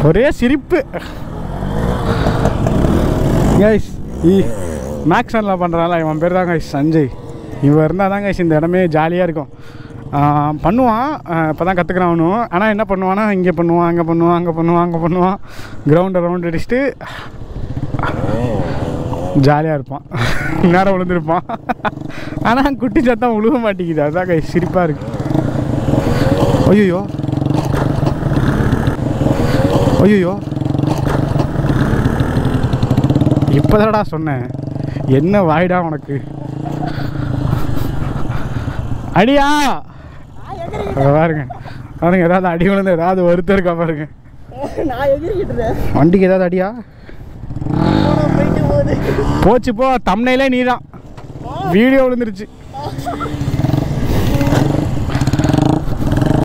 ஒரே சிரிப்பு கைஸ் மேக்ஸனில் பண்ணுறான்ல இவன் பேர் தான் கைஸ் சஞ்சய் இவன் இருந்தால் தான் கைஸ் இந்த இடமே ஜாலியாக இருக்கும் ஆஹ் பண்ணுவான் இப்போ தான் கற்றுக்குறான் அவனும் ஆனால் என்ன பண்ணுவான்னா இங்கே பண்ணுவான் அங்கே பண்ணுவான் அங்கே பண்ணுவான் அங்கே பண்ணுவான் கிரவுண்டை ரவுண்ட் அடிச்சுட்டு ஜாலியாக இருப்பான் நேரம் விழுந்திருப்பான் ஆனால் குட்டி சத்தம் விழுக மாட்டேங்குது அதான் கைஸ் சிரிப்பாக இருக்கு ஐயோ ஐயோ இப்போதாடா சொன்னேன் என்ன வாய்டா உனக்கு அடியா அங்க பாருங்க பாருங்க ஏதாவது அடி விழுந்து ஏதாவது வருத்தம் இருக்கா பாருங்க நான் எகிரிக்கிட்டு வண்டிக்கு ஏதாவது அடியா போயிட்டு போகுது போச்சு போ தம்னையிலே நீ தான் வீடியோ விழுந்துருச்சு